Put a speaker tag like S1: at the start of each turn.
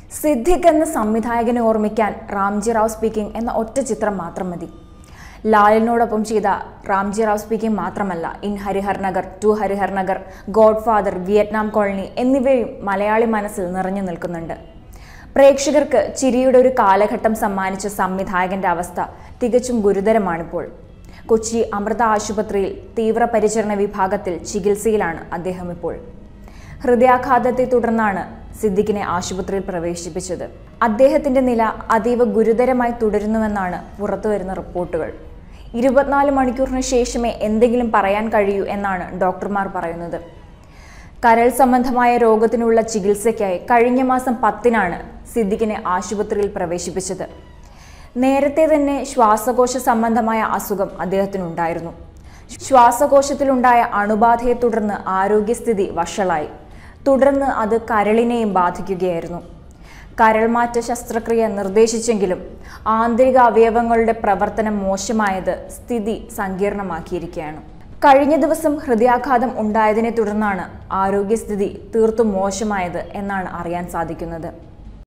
S1: സിദ്ദിഖ് എന്ന സംവിധായകനെ ഓർമ്മിക്കാൻ റാംജി റാവ് സ്പീക്കിംഗ് എന്ന ഒറ്റ ചിത്രം മാത്രം മതി ലാലിനോടൊപ്പം ചെയ്ത റാംജി റാവ് സ്പീക്കിംഗ് മാത്രമല്ല in Harihar Nagar two Harihar Nagar godfather Vietnam colony എന്നിവയും മലയാളി മനസ്സിൽ നിറഞ്ഞു നിൽക്കുന്നുണ്ട് പ്രേക്ഷകർക്ക് ചിരിയുടെ ഒരു കാലഘട്ടം സമ്മാനിച്ച സംവിധായകന്റെ അവസ്ഥ തികച്ചും ഗുരുതരമാണിപ്പോൾ കൊച്ചി അമൃത ആശുപത്രിയിൽ തീവ്രപരിചരണ വിഭാഗത്തിൽ ചികിത്സയിലാണ് അദ്ദേഹം ഇപ്പോൾ ഹൃദയാഘാതത്തെ തുടർന്നാണ് സിദ്ദിഖിനെ ആശുപത്രിയിൽ പ്രവേശിപ്പിച്ചത് അദ്ദേഹത്തിന്റെ നില അതീവ ഗുരുതരമായി തുടരുന്നുവെന്നാണ് പുറത്തുവരുന്ന റിപ്പോർട്ടുകൾ ഇരുപത്തിനാല് മണിക്കൂറിന് ശേഷമേ എന്തെങ്കിലും പറയാൻ കഴിയൂ എന്നാണ് ഡോക്ടർമാർ പറയുന്നത് കരൾ സംബന്ധമായ രോഗത്തിനുള്ള ചികിത്സയ്ക്കായി കഴിഞ്ഞ മാസം പത്തിനാണ് സിദ്ദിഖിനെ ആശുപത്രിയിൽ പ്രവേശിപ്പിച്ചത് നേരത്തെ തന്നെ ശ്വാസകോശ സംബന്ധമായ അസുഖം അദ്ദേഹത്തിനുണ്ടായിരുന്നു ശ്വാസകോശത്തിലുണ്ടായ അണുബാധയെ തുടർന്ന് ആരോഗ്യസ്ഥിതി വഷളായി തുടർന്ന് അത് കരളിനെയും ബാധിക്കുകയായിരുന്നു കരൾമാറ്റ ശസ്ത്രക്രിയ നിർദ്ദേശിച്ചെങ്കിലും ആന്തരിക അവയവങ്ങളുടെ പ്രവർത്തനം മോശമായത് സ്ഥിതി സങ്കീർണമാക്കിയിരിക്കുകയാണ് കഴിഞ്ഞ ദിവസം ഹൃദയാഘാതം ഉണ്ടായതിനെ തുടർന്നാണ് ആരോഗ്യസ്ഥിതി തീർത്തും മോശമായത് എന്നാണ് അറിയാൻ സാധിക്കുന്നത്